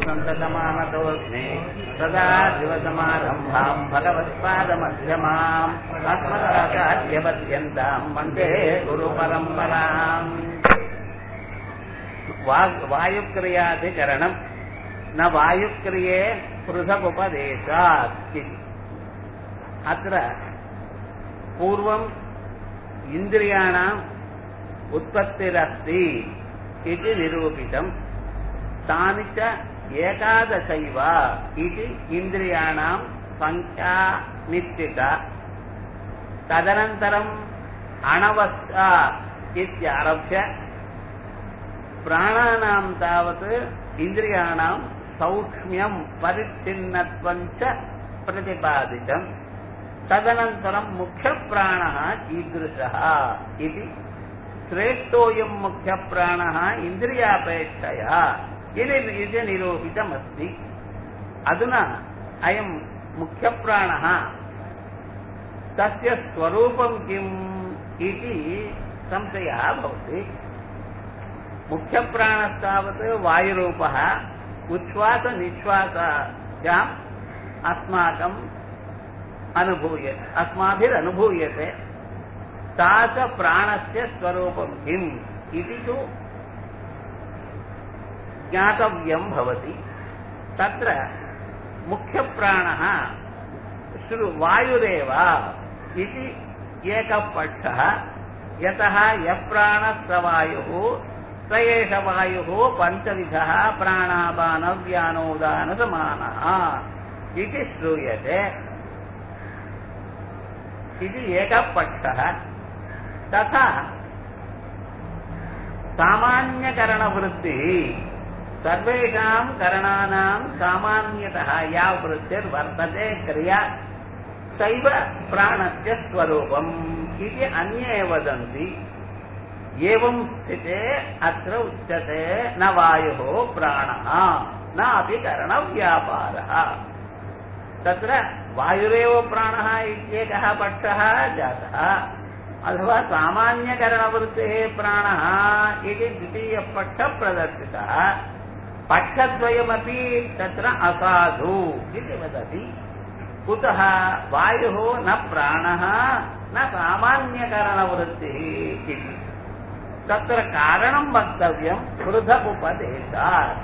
सन्ततमानतोऽस्मि सदा शिवसमारम्भाम् भगवत्पादमध्यमाम् अस्मदाचार्यपर्यन्ताम् वन्दे गुरुपरम्पराम् वाग् वायुक्रियाधिकरणम् न वायुक्रिये पृथगुपदेशात् इति अत्र पूर्वम् इन्द्रियाणाम् उत्पत्तिरस्ति इति निरूपितम् तानि च एकादशैव इति इन्द्रियाणां सङ्ख्या निश्चिता तदनन्तरम् अणवस्था इत्यारभ्य प्राणानां तावत् इन्द्रियाणां सौक्ष्म्यं परिच्छिन्नत्वं च प्रतिपादितम् तदनन्तरं मुख्यप्राणः कीदृशः इति श्रेष्ठोऽयं मुख्यप्राणः इन्द्रियापेक्षया इति निरूपितमस्ति अधुना अयं मुख्यप्राणः तस्य स्वरूपं किम् इति संशयः भवति मुख्यप्राणस्तावत् वायुरूपः उच्छ्वासनिश्वासाभ्याम् अस्माकम् अनुभूय अस्माभिरनुभूयते सा च प्राणस्य स्वरूपं किम् इति तु ज्ञातव्यं भवति तत्र मुख्यप्राणः श्रु वायुरेव इति एकः पक्षः यतः यः प्राणः स वायुः स एष वायुः पञ्चविधः प्राणापानव्यानोदानसमानः इति श्रूयते इति एकः पक्षः तथा सामान्यकरणवृत्तिः सर्वेषां करणानां सामान्यतः या वृत्तिर्वर्तते क्रिया सैव प्राणस्य स्वरूपम् इति अन्ये वदन्ति एवं स्थिते अत्र उच्यते न वायुः प्राणः न अपि करणव्यापारः तत्र वायुरेव प्राणः इत्येकः पक्षः जातः अथवा सामान्यकरणवृत्तेः प्राणः इति द्वितीयपक्षः प्रदर्शितः पक्षद्वयमपि तत्र असाधु इति वदति कुतः वायुः न प्राणः न सामान्यकरणवृत्तिः इति तत्र कारणं वक्तव्यं पृथगुपदेशात्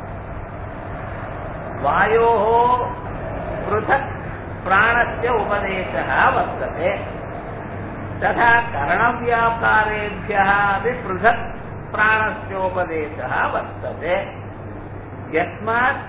वायोः पृथक् प्राणस्य उपदेशः वर्तते तथा करणव्यापारेभ्यः अपि पृथक् प्राणस्योपदेशः वर्तते यस्मात्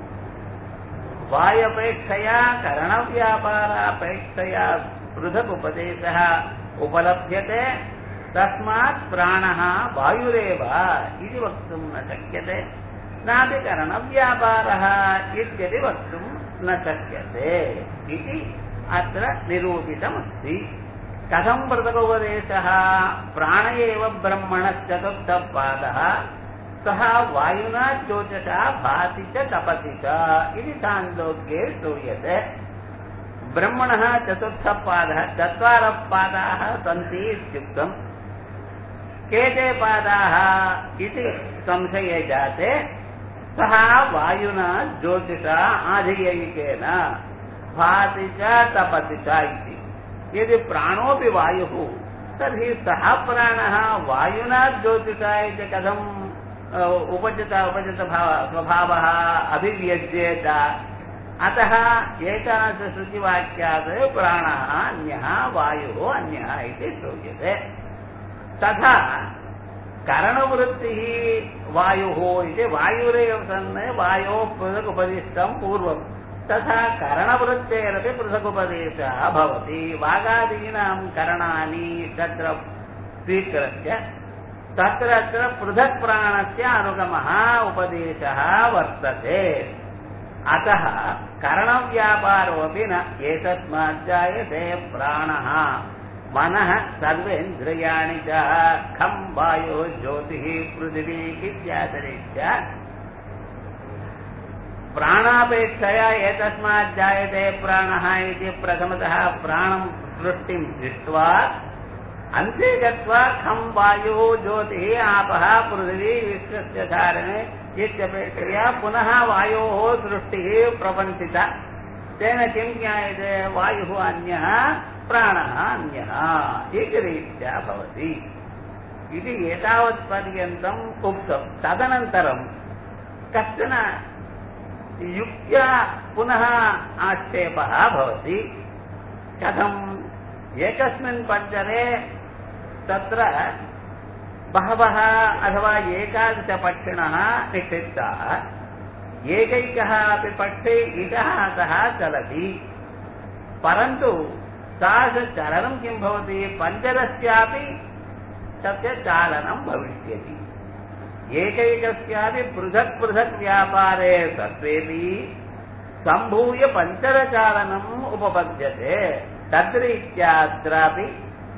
वायपेक्षया करणव्यापारापेक्षया पृथगुपदेशः उपलभ्यते तस्मात् प्राणः वायुरेव इति वक्तुं न शक्यते नापि करणव्यापारः इत्यपि वक्तुं न शक्यते इति अत्र निरूपितमस्ति कथं पृथगुपदेशः प्राण एव ब्रह्मणश्चतुर्थपादः सः वायुना ज्योतिषा भाति च तपति च इति छान्दोग्ये श्रूयते ब्रह्मणः चतुर्थपादः चत्वारः पादाः सन्ति इत्युक्तम् के ते पादाः इति संशये जाते सः वायुना ज्योतिषा आधियैकेन भाति च तपति च इति यदि प्राणोऽपि वायुः तर्हि सः प्राणः वायुना ज्योतिषा इति कथम् उपचित उपचितभाव स्वभावः अभिव्यज्येत अतः एकादशश्रुतिवाक्यात् प्राणः अन्यः वायुः अन्यः इति श्रूयते तथा करणवृत्तिः वायुः इति वायुरेव सन् वायोः पृथगुपदिष्टं पूर्वम् तथा करणवृत्तेरपि पृथगुपदेशः भवति वागादीनां करणानि तत्र स्वीकृत्य तत्र पृथक् प्राणस्य अनुगमः उपदेशः वर्तते अतः करणव्यापारोऽपि न एतस्माज्जायते प्राणः मनः सर्वेन्द्रियाणि च खं वायुः ज्योतिः पृथिवी इत्यादिरीत्या प्राणापेक्षया एतस्मात् जायते प्राणः इति प्रथमतः प्राणं सृष्टिं दृष्ट्वा अन्ते गत्वा खं वायुः ज्योतिः आपः पृथिवी विश्वस्य धारणे इत्यपेक्षया पुनः वायोः सृष्टिः प्रपञ्चिता तेन किं ज्ञायते वायुः अन्यः प्राणः अन्यः इति रीत्या भवति इति एतावत्पर्यन्तम् उक्तम् तदनन्तरम् कश्चन युक्त्या पुनः आक्षेपः भवति कथम् एकस्मिन् पञ्जरे तत्र बहवः अथवा एकादशपक्षिणः निक्षिप्ताः एकैकः अपि पक्षे इतः अतः चलति परन्तु तादृशचलनं किं भवति पञ्जरस्यापि तस्य चालनं भविष्यति एकैकस्यापि पृथक् पृथक् व्यापारे सत्त्वेपि सम्भूय पञ्चरचालनम् उपपद्यते तद्रीत्यात्रापि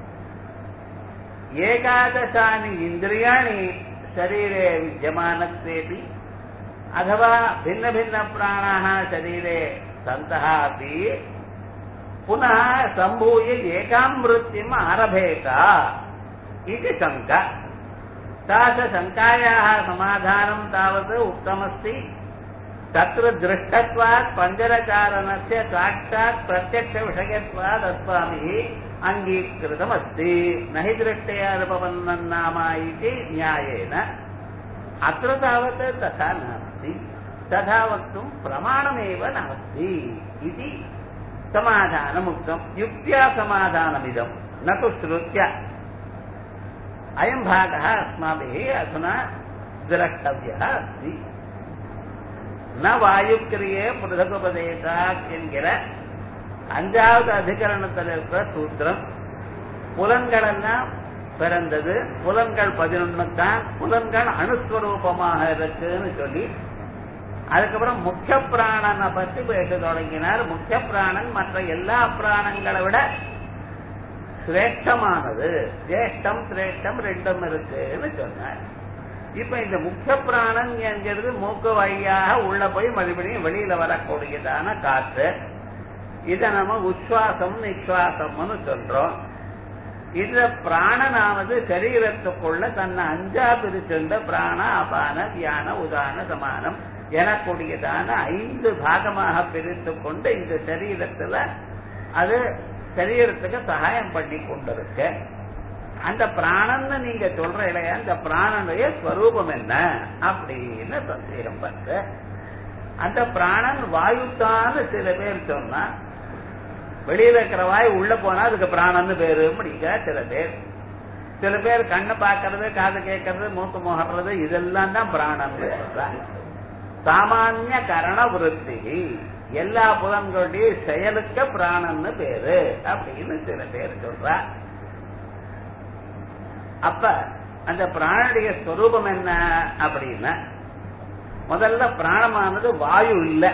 एकादशानि इन्द्रियाणि शरीरे विद्यमानत्वेपि अथवा भिन्नभिन्नप्राणाः शरीरे सन्तः अपि पुनः सम्भूय एकां वृत्तिम् आरभेत इति शङ्का तादृशशङ्कायाः समाधानं तावत् उक्तमस्ति तत्र दृष्टत्वात् पञ्जरचारणस्य साक्षात् प्रत्यक्षविषयत्वात् अस्माभिः अङ्गीकृतमस्ति न हि दृष्टया अनुपपन्नं नाम इति न्यायेन अत्र तावत् तथा नास्ति तथा वक्तुं प्रमाणमेव नास्ति इति समाधानमुक्तं युक्त्या समाधानमिदं न तु श्रुत्या अयं भागः अस्माभिः अधुना द्रष्टव्यः अस्ति ந வாயுக்கிரியே புருதகுபதேசாத் என்கிற அஞ்சாவது அதிகரணத்தில் இருக்கிற சூத்திரம் புலன்கள் எல்லாம் பிறந்தது புலன்கள் பதினொன்னு தான் புலன்கள் அணுஸ்வரூபமாக இருக்குன்னு சொல்லி அதுக்கப்புறம் முக்கிய பிராணனை பற்றி பேச தொடங்கினார் முக்கிய பிராணன் மற்ற எல்லா பிராணங்களை விட சிரேஷ்டமானது ஜேஷ்டம் சிரேஷ்டம் ரெண்டும் இருக்குன்னு சொன்னார் இப்ப இந்த முக்கிய பிராணன் என்கிறது மூக்கு வழியாக உள்ள போய் மறுபடியும் வெளியில வரக்கூடியதான காற்று இத நம்ம உச்சுவாசம் நிச்சுவாசம்னு சொல்றோம் இதுல பிராணனாவது சரீரத்துக்குள்ள தன்னை அஞ்சா பிரிச்சுண்ட பிராண அபான தியான உதான சமானம் எனக்கூடியதான ஐந்து பாகமாக பிரித்து கொண்டு இந்த சரீரத்துல அது சரீரத்துக்கு சகாயம் பண்ணி கொண்டிருக்கு அந்த பிராணன்னு நீங்க சொல்ற இல்லையா அந்த பிராணனுடைய ஸ்வரூபம் என்ன அப்படின்னு சந்தேகம் பண்ற அந்த பிராணன் வாயுத்தான்னு சில பேர் சொன்னா வெளியில இருக்கிற வாயு உள்ள போனா அதுக்கு பிராணன்னு பேரு அப்படிங்க சில பேர் சில பேர் கண்ணு பாக்குறது காது கேட்கறது மூக்கு முகறது இதெல்லாம் தான் பிராணன் சாமானிய கரண விருத்தி எல்லா புலன்களுடைய செயலுக்கு பிராணன்னு பேரு அப்படின்னு சில பேர் சொல்றா அப்ப அந்த பிராணனுடைய ஸ்வரூபம் என்ன அப்படின்னா முதல்ல பிராணமானது வாயு இல்ல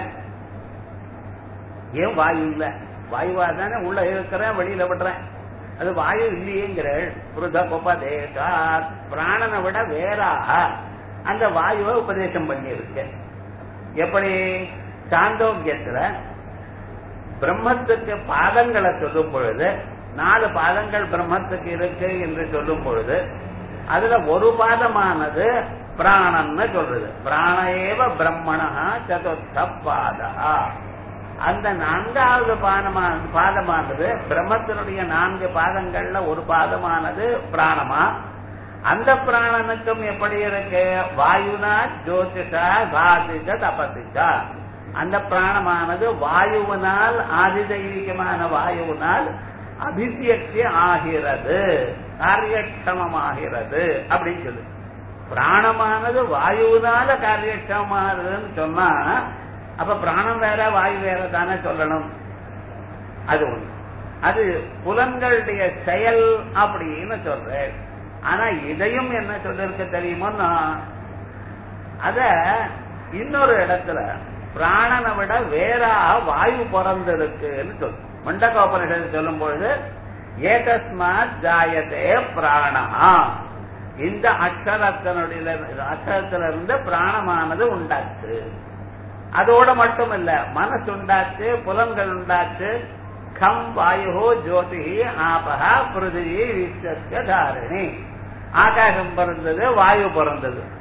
ஏன் வாயு இல்ல வாயுவா தானே உள்ள இருக்கிறேன் வெளியில விடுறேன் அது வாயு இல்லையேங்கிற புருத உபதேசா பிராணனை விட வேறாக அந்த வாயுவை உபதேசம் பண்ணியிருக்கு எப்படி சாந்தோக்கியத்துல பிரம்மத்துக்கு பாதங்களை சொல்லும் பொழுது நாலு பாதங்கள் பிரம்மத்துக்கு இருக்கு என்று சொல்லும் பொழுது அதுல ஒரு பாதமானது பிராணன்னு சொல்றது பிராணேவ பிரம்மணா சதுர்த்த பாதா அந்த நான்காவது பாதமான பாதமானது பிரம்மத்தினுடைய நான்கு பாதங்கள்ல ஒரு பாதமானது பிராணமா அந்த பிராணனுக்கும் எப்படி இருக்கு வாயுனா ஜோதிஷா பாதிஷ தபதிஷா அந்த பிராணமானது வாயுவினால் ஆதிதெய்வீகமான வாயுவினால் அபிசியக்தி ஆகிறது காரியக்ஷமமாகிறது அப்படின்னு சொல்லு பிராணமானது வாயுவினால காரியக்ஷமமாகிறதுன்னு சொன்னா அப்ப பிராணம் வேற வாயு வேற தானே சொல்லணும் அது ஒண்ணு அது புலன்களுடைய செயல் அப்படின்னு சொல்றேன் ஆனா இதையும் என்ன சொல்லிருக்க தெரியுமோன்னா அத இன்னொரு இடத்துல பிராணனை விட வேறா வாயு பிறந்திருக்குன்னு சொல்லு மண்டகோபனிஷன் சொல்லும் பொழுது ஏகஸ்மாத் ஜாயதே பிராணா இந்த அக்ஷரத்தினுடைய அக்ஷரத்திலிருந்து பிராணமானது உண்டாச்சு அதோட மட்டும் இல்ல மனசு உண்டாச்சு புலன்கள் உண்டாச்சு கம் வாயு ஜோதி ஆபகா பிருதிவி விஸ்வஸ்ய தாரிணி ஆகாசம் பிறந்தது வாயு பிறந்தது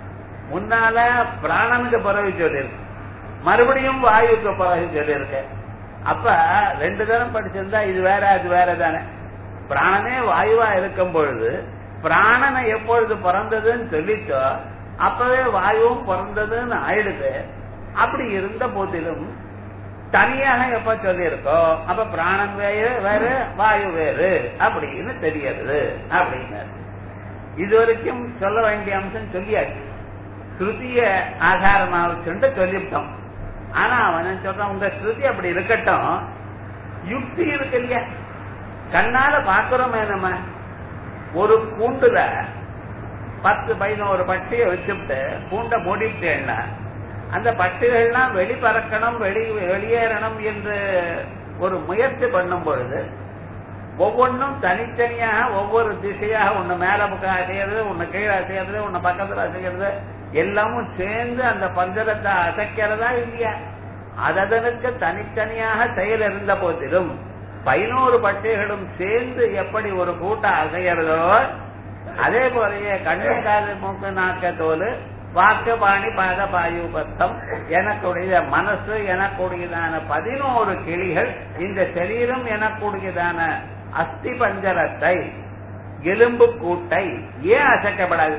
முன்னால பிராணனுக்கு பிறகு சொல்லியிருக்கு மறுபடியும் வாயுக்கு பிறகு சொல்லியிருக்கு அப்ப ரெண்டு தரம் படிச்சிருந்தா இது வேற அது வேற தானே பிராணனே வாயுவா இருக்கும் பொழுது பிராணனை எப்பொழுது பிறந்ததுன்னு சொல்லிச்சோ அப்பவே வாயுவும் பிறந்ததுன்னு ஆயிடுது அப்படி இருந்த போதிலும் தனியாக எப்ப சொல்லியிருக்கோ அப்ப பிராணன் வேறு வேறு வாயு வேறு அப்படின்னு தெரியறது அப்படின்னு இது வரைக்கும் சொல்ல வேண்டிய அம்சம் சொல்லியாச்சு ஸ்ருதிய ஆதாரமாக வச்சுட்டு சொல்லிவிட்டோம் ஆனா அவன் சொல்றான் உங்க ஸ்ருதி அப்படி இருக்கட்டும் யுக்தி இருக்கு இல்லையா கண்ணால பாக்குறோமே நம்ம ஒரு கூண்டுல பத்து பதினோரு பட்டியை வச்சுட்டு கூண்டை மூடிவிட்டேன்னா அந்த பட்டுகள்லாம் வெளி பறக்கணும் வெளி வெளியேறணும் என்று ஒரு முயற்சி பண்ணும் பொழுது ஒவ்வொன்றும் தனித்தனியாக ஒவ்வொரு திசையாக ஒண்ணு மேல பக்கம் அசைகிறது ஒண்ணு கீழே அசைகிறது ஒண்ணு பக்கத்துல அசைகிறது எல்லாமும் சேர்ந்து அந்த பஞ்சரத்தை அசைக்கிறதா இல்லையா அதனுக்கு தனித்தனியாக செயல் இருந்த போதிலும் பதினோரு பட்டைகளும் சேர்ந்து எப்படி ஒரு கூட்டம் அசைகிறதோ அதே போலயே கண்ணு காது மூக்கு நாக்க தோல் வாக்கு பாணி பாத பாயு பத்தம் எனக்குடைய மனசு எனக்குடையதான பதினோரு கிளிகள் இந்த சரீரம் எனக்குடையதான அஸ்தி பஞ்சரத்தை எலும்பு கூட்டை ஏன் அசைக்கப்படாது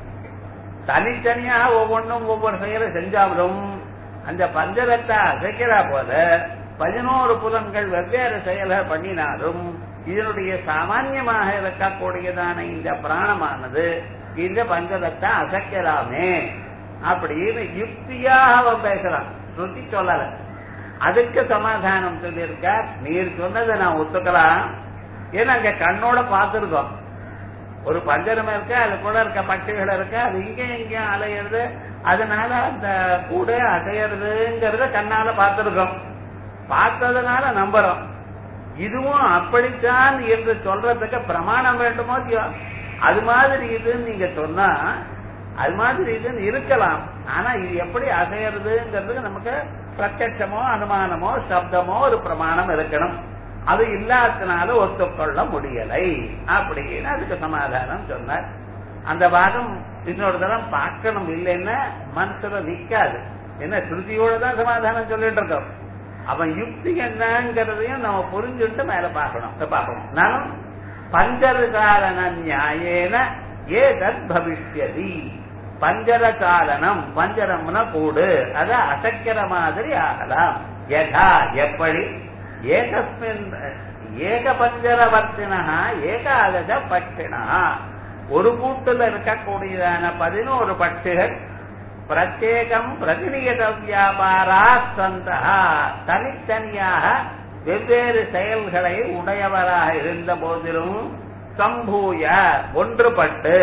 தனித்தனியாக ஒவ்வொன்றும் ஒவ்வொரு செயலை செஞ்சாலும் அந்த பஞ்சரத்தை அசைக்கிறா போல பதினோரு புலன்கள் வெவ்வேறு செயல்கள் பண்ணினாலும் இதனுடைய சாமான்யமாக இருக்கக்கூடியதான இந்த பிராணமானது இந்த பஞ்சரத்தை அசைக்கலாமே அப்படின்னு யுக்தியாக அவன் பேசலாம் ஸ்ருதி சொல்லல அதுக்கு சமாதானம் சொல்லியிருக்க நீர் சொன்னதை நான் ஒத்துக்கலாம் ஏன்னா அங்க கண்ணோட பார்த்திருக்கோம் ஒரு பஞ்சரம் இருக்கு அது கூட இருக்க பட்டுகள் இருக்கு அது இங்க இங்க அலையிறது அதனால அந்த கூட அசையறதுங்கிறத கண்ணால பார்த்திருக்கோம் பார்த்ததுனால நம்புறோம் இதுவும் அப்படித்தான் என்று சொல்றதுக்கு பிரமாணம் வேண்டுமோ இல்லையோ அது மாதிரி இதுன்னு நீங்க சொன்னா அது மாதிரி இதுன்னு இருக்கலாம் ஆனா இது எப்படி அசையறதுங்கிறதுக்கு நமக்கு பிரத்யட்சமோ அனுமானமோ சப்தமோ ஒரு பிரமாணம் இருக்கணும் அது இல்லாதனால ஒத்துக்கொள்ள முடியலை அப்படின்னு அதுக்கு சமாதானம் சொன்னார் அந்த பாகம் இன்னொரு தரம் பார்க்கணும் இல்லைன்னா மனசுல நிக்காது என்ன ஸ்ருதியோட தான் சமாதானம் சொல்லிட்டு இருக்கோம் அவன் யுக்தி என்னங்கிறதையும் நம்ம புரிஞ்சுட்டு மேல பார்க்கணும் பார்க்கணும் நானும் பஞ்சரசாலன நியாயேன ஏதத் பவிஷ்யதி பஞ்சரசாலனம் பஞ்சரம்னா கூடு அத அசைக்கிற மாதிரி ஆகலாம் யதா எப்படி ஏகஸ்மின் ஏக பஞ்சரவர்த்தினா ஏகாதச பட்சினா ஒரு கூட்டுல இருக்கக்கூடியதான பதினோரு பட்சிகள் பிரத்யேகம் பிரதிநியத வியாபாரா சந்தா தனித்தனியாக வெவ்வேறு செயல்களை உடையவராக இருந்த போதிலும் சம்பூய ஒன்றுபட்டு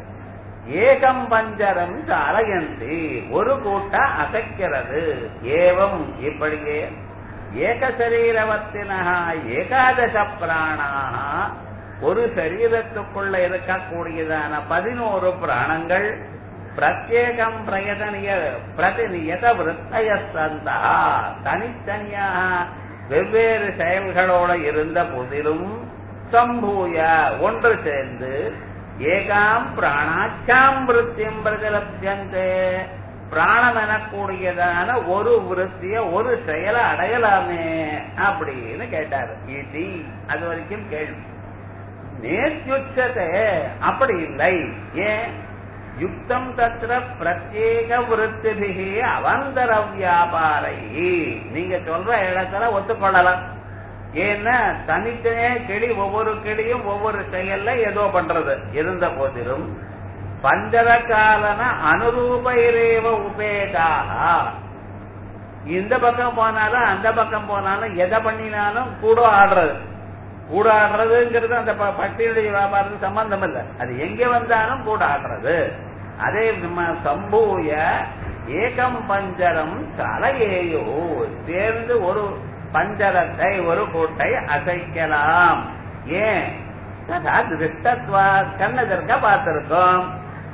ஏகம் பஞ்சரம் அலையந்தி ஒரு கூட்ட அசைக்கிறது ஏவம் இப்படியே ஏக சரீரவத்தினா ஏகாதச பிராணாக ஒரு சரீரத்துக்குள்ள இருக்கக்கூடியதான பதினோரு பிராணங்கள் பிரத்யேகம் பிரயதனிய பிரதிநியத விற்பய சந்தா தனித்தனியாக வெவ்வேறு செயல்களோட இருந்த போதிலும் சம்பூய ஒன்று சேர்ந்து ஏகாம் பிராணாச்சாம் விருத்தியம் பிரஜலப்யந்தே பிராணம் எனக்கூடியதான ஒரு விருத்திய ஒரு செயலை அடையலாமே அப்படின்னு கேட்டாரு இது அது வரைக்கும் கேள்வி நேர்யுச்சத்தை அப்படி இல்லை ஏன் யுக்தம் தத்திர பிரத்யேக விருத்திபிகி அவந்தர வியாபாரை நீங்க சொல்ற இடத்துல ஒத்துக்கொள்ளலாம் ஏன்னா தனித்தனே கிளி ஒவ்வொரு கிளியும் ஒவ்வொரு செயல்ல ஏதோ பண்றது இருந்த போதிலும் பஞ்சர காலன அனுரூபைரேவ உபேதாக இந்த பக்கம் போனாலும் அந்த பக்கம் போனாலும் எதை பண்ணினாலும் கூட ஆடுறது கூட ஆடுறதுங்கிறது அந்த பட்டியலுடைய வியாபாரத்துக்கு சம்பந்தம் இல்லை அது எங்க வந்தாலும் கூட ஆடுறது அதே நம்ம சம்பூய ஏகம் பஞ்சரம் தலையேயோ சேர்ந்து ஒரு பஞ்சரத்தை ஒரு கூட்டை அசைக்கலாம் ஏன் ததா திருஷ்டத்வா கண்ணதற்க பார்த்திருக்கோம்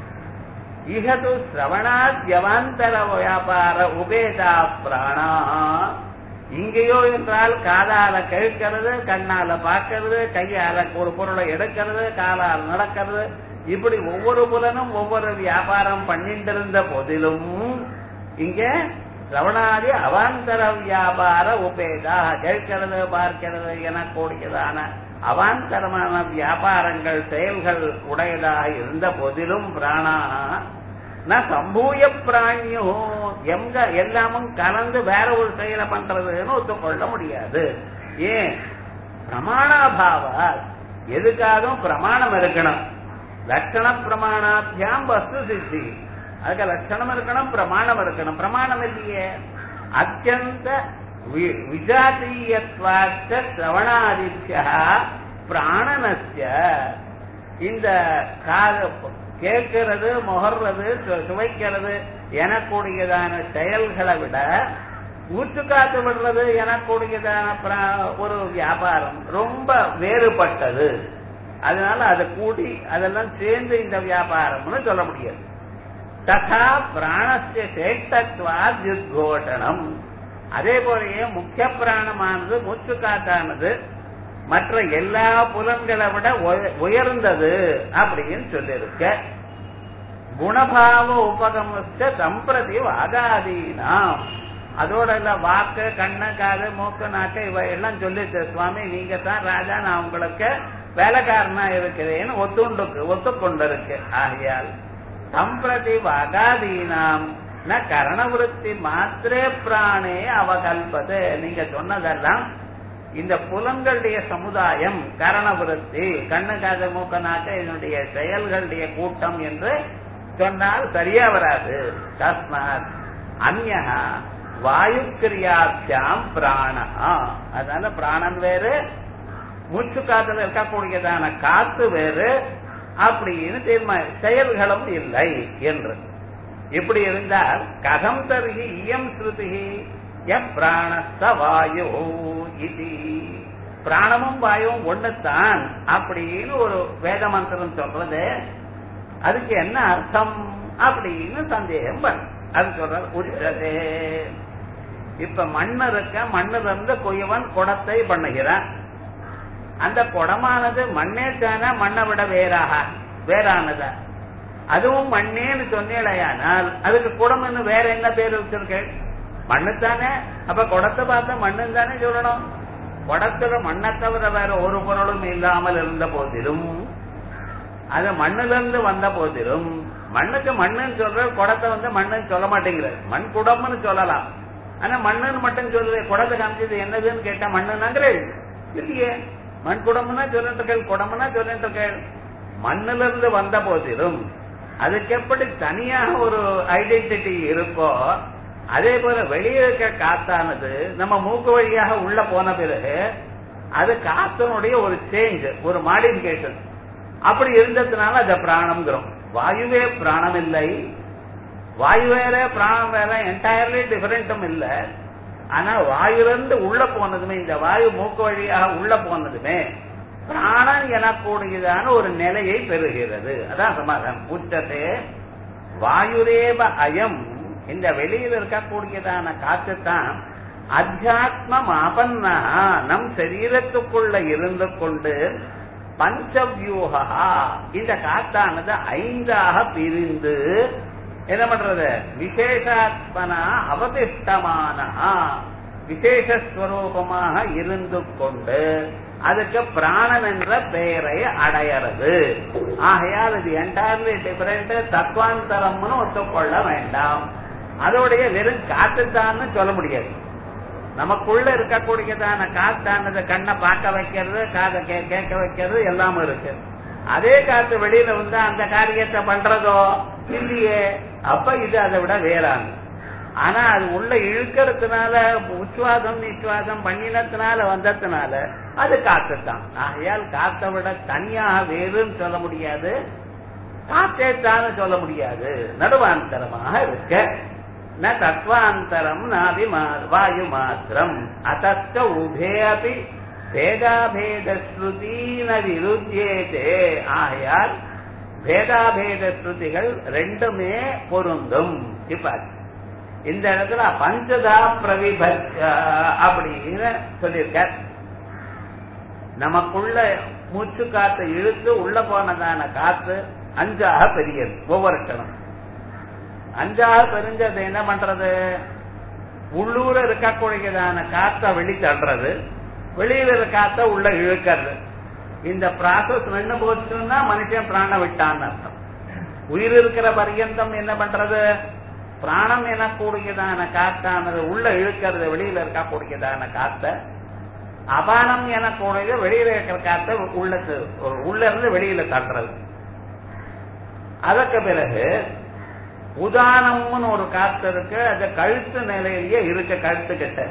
இகது சிரவணாத் யவாந்தர வியாபார உபேதா பிராணா இங்கேயோ என்றால் காதால கேட்கறது கண்ணால பார்க்கறது கையால ஒரு பொருளை எடுக்கிறது காலால் நடக்கிறது இப்படி ஒவ்வொரு புலனும் ஒவ்வொரு வியாபாரம் பண்ணிட்டு இருந்த போதிலும் இங்க ரவணாதி அவாந்தர வியாபார உபேதா கேட்கிறது பார்க்கிறது எனக்கூடியதான அவாந்தரமான வியாபாரங்கள் செயல்கள் உடையதாக இருந்த போதிலும் பிராணா நான் சம்பூய பிராணியோ எங்க எல்லாமும் கலந்து வேற ஒரு செயலை பண்றதுன்னு ஒத்துக்கொள்ள முடியாது ஏன் பிரமாணாபாவ எதுக்காகவும் பிரமாணம் இருக்கணும் லட்சண பிரமாணாத்தியாம் வஸ்து சித்தி அதுக்கு லட்சணம் இருக்கணும் பிரமாணம் இருக்கணும் பிரமாணம் இல்லையே அத்தியந்த விஜாதீயத்வாச்ச சிரவணாதித்யா பிராணனஸ்ய இந்த காது கேட்கிறது முகர்றது சு- சுவைக்கிறது எனக்கூடியதான செயல்களை விட ஊற்று காத்து விடுறது எனக்கூடியதான பிரா- ஒரு வியாபாரம் ரொம்ப வேறுபட்டது அதனால அதை கூடி அதெல்லாம் சேர்ந்து இந்த வியாபாரம்னு சொல்ல முடியாது ததா பிராணஸ்ய சேஷ்டத்வாத் யுத்கோஷணம் அதே போலயே முக்கிய பிராணமானது மூச்சு காத்தானது மற்ற எல்லா புலன்களை விட உய- உயர்ந்தது அப்படின்னு சொல்லியிருக்க குணபாவ உபகமஸ்த சம்பிரதி வாதாதீனாம் அதோட இல்ல வாக்கு கண்ணு காது மூக்கு நாக்கு இவை எல்லாம் சொல்லிச்சு சுவாமி நீங்க தான் ராஜா நான் உங்களுக்கு வேலைக்காரனா இருக்கிறேன்னு ஒத்துண்டு ஒத்துக்கொண்டிருக்கு ஆகையால் சம்பிரதி வாகாதீனாம் ந கரணவிருத்தி மாத்திரே பிராணே அவகல்பது நீங்க சொன்னதெல்லாம் இந்த புலன்களுடைய சமுதாயம் கரணவிருத்தி கண்ணு காது மூக்க நாக்கு இதனுடைய செயல்களுடைய கூட்டம் என்று சொன்னால் சரியா வராது தஸ்மாத் அந்யா வாயு கிரியாபியாம் பிராணா அதனால பிராணன் வேறு மூச்சு காத்துல இருக்கக்கூடியதான காத்து வேறு அப்படின்னு தீர்மான செயல்களும் இல்லை என்று இப்படி இருந்தால் கதம் தருகி இயம் ஸ்ருதி எப் பிராணஸ்த வாயு இது பிராணமும் வாயுவும் ஒண்ணுத்தான் அப்படின்னு ஒரு வேத மந்திரம் சொல்றது அதுக்கு என்ன அர்த்தம் அப்படின்னு சந்தேகம் வரும். அது சொல்ற உச்சதே இப்ப மண்ணு இருக்க மண்ணுல இருந்து கொய்யவன் குடத்தை பண்ணுகிறான் அந்த குடமானது மண்ணே தானே மண்ணை விட வேறாக வேறானதா அதுவும் மண்ணேன்னு சொன்னேடையானால் அதுக்கு குடம்னு வேற என்ன பேர் வச்சிருக்கேன் மண்ணு தானே அப்ப குடத்தை பார்த்தா மண்ணுன்னு தானே சொல்லணும் குடத்துல மண்ணை தவிர வேற ஒரு பொருளும் இல்லாமல் இருந்த போதிலும் அது மண்ணுல இருந்து வந்த போதிலும் மண்ணுக்கு மண்ணுன்னு சொல்ற குடத்தை வந்து மண்ணுன்னு சொல்ல மாட்டேங்கிறது மண் குடம்னு சொல்லலாம் ஆனா மண்ணுன்னு மட்டும் சொல்லுது குடத்தை காமிச்சது என்னதுன்னு கேட்டா மண்ணுனாங்கிறது இல்லையே மண் குடம்னா சொல்லிட்டு இருக்கேள் குடம்னா சொல்லிட்டு இருக்கேள் மண்ணுல இருந்து வந்த போதிலும் அதுக்கு எப்படி தனியாக ஒரு ஐடென்டிட்டி இருக்கோ அதே போல வெளியே இருக்க காத்தானது நம்ம மூக்கு வழியாக உள்ள போன பிறகு அது காத்தனுடைய ஒரு சேஞ்ச் ஒரு மாடிஃபிகேஷன் அப்படி இருந்ததுனால அத பிராணம்ங்கிறோம் வாயுவே பிராணம் இல்லை வாயு வேற பிராணம் வேற என்டையர்லி டிஃபரெண்டும் இல்ல ஆனா வாயுலேருந்து உள்ள போனதுமே இந்த வாயு மூக்கு வழியாக உள்ள போனதுமே பிராணன் எனக்கூடியதான ஒரு நிலையை பெறுகிறது அதான் சமாதானம் உச்சத்தே வாயுரேவ அயம் இந்த வெளியில் இருக்கக்கூடியதான காற்று தான் அத்தியாத்மம் ஆபன்னா நம் சரீரத்துக்குள்ள இருந்து கொண்டு பஞ்சவியூகா இந்த காத்தானது ஐந்தாக பிரிந்து என்ன பண்றது விசேஷாத்மனா அவதிஷ்டமான விசேஷஸ்வரூபமாக இருந்து கொண்டு அதுக்கு பிராணன் என்ற பெயரை அடையறது ஆகையால் இது என்டையர்லி டிஃபரெண்ட் தத்வாந்தரம்னு ஒத்துக்கொள்ள வேண்டாம் அதோடைய வெறும் காத்துத்தான்னு சொல்ல முடியாது நமக்குள்ள இருக்கக்கூடியதான காத்தானது கண்ணை பார்க்க வைக்கிறது காதை கே- கேட்க வைக்கிறது எல்லாமே இருக்கு அதே காத்து வெளியில வந்து அந்த காரியத்தை பண்றதோ இல்லையே அப்ப இது அதை விட வேறாங்க ஆனா அது உள்ள இழுக்கிறதுனால உச்சுவாசம் நிச்சுவாசம் பண்ணினதுனால வந்ததுனால அது காத்துத்தான் ஆகையால் காத்தை விட தனியாக வேறுன்னு சொல்ல முடியாது காத்தேத்தான்னு சொல்ல முடியாது நடுவாந்தரமாக இருக்க ந தத்வாந்தரம் நாபி வாயு மாத்திரம் அத்த உபே அபி பேதாபேத ஸ்ருதீன விருத்தியேதே ஆகையால் பேதாபேத ஸ்ருதிகள் ரெண்டுமே பொருந்தும் இப்ப இந்த இடத்துல பஞ்சதா பிரவிபத் அப்படின்னு சொல்லியிருக்க நமக்குள்ள மூச்சு காத்து இழுத்து உள்ள போனதான காத்து அஞ்சாக பெரியது ஒவ்வொரு கணம் அஞ்சாக பெரிஞ்சது என்ன பண்றது உள்ளூர இருக்கக்கூடியதான காத்த வெளி தள்ளுறது வெளியில இருக்க காத்த உள்ள இழுக்கிறது இந்த ப்ராசஸ் நின்று போச்சுன்னா மனுஷன் பிராணம் விட்டான்னு அர்த்தம் உயிர் இருக்கிற பரியந்தம் என்ன பண்றது பிராணம் எனக்கூடியதான காத்தானது உள்ள இழுக்கிறது வெளியில இருக்கக்கூடியதான காத்த அபானம் எனக்கூடியது வெளியில இருக்கிற காத்த உள்ள உள்ள இருந்து வெளியில தள்ளுறது அதற்கு பிறகு உதானம்னு ஒரு காத்து இருக்கு அது கழுத்து நிலையிலேயே இருக்க கழுத்து கிட்ட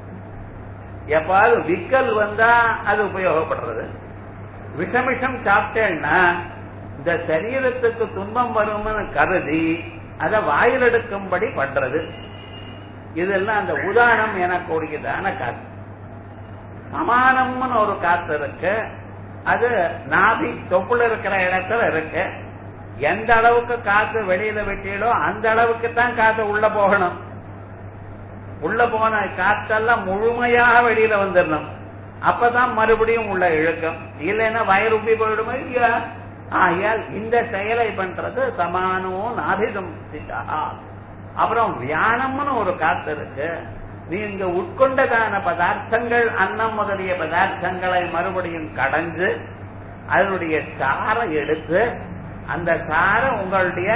எப்பாவது விக்கல் வந்தா அது உபயோகப்படுறது விஷமிஷம் சாப்பிட்டேன்னா இந்த சரீரத்துக்கு துன்பம் வரும்னு கருதி அதை வாயில் எடுக்கும்படி பண்றது இதெல்லாம் அந்த உதாரணம் எனக்கூடியதான காத்து சமானம்னு ஒரு காத்து இருக்கு அது நாபி தொப்புல இருக்கிற இடத்துல இருக்கு எந்த அளவுக்கு காத்து வெளியில விட்டீங்களோ அந்த அளவுக்கு தான் காத்து உள்ள போகணும் உள்ள போன காத்தெல்லாம் முழுமையாக வெளியில வந்துடணும் அப்பதான் மறுபடியும் உள்ள இழுக்கம் இல்லைன்னா வயறுப்பி போயிடுமா இல்லையா ஆகையால் இந்த செயலை பண்றது சமானோ நாபிதம் அப்புறம் வியானம்னு ஒரு காத்து இருக்கு நீங்க உட்கொண்டதான பதார்த்தங்கள் அன்னம் முதலிய பதார்த்தங்களை மறுபடியும் கடைஞ்சு அதனுடைய சாரை எடுத்து அந்த சாரை உங்களுடைய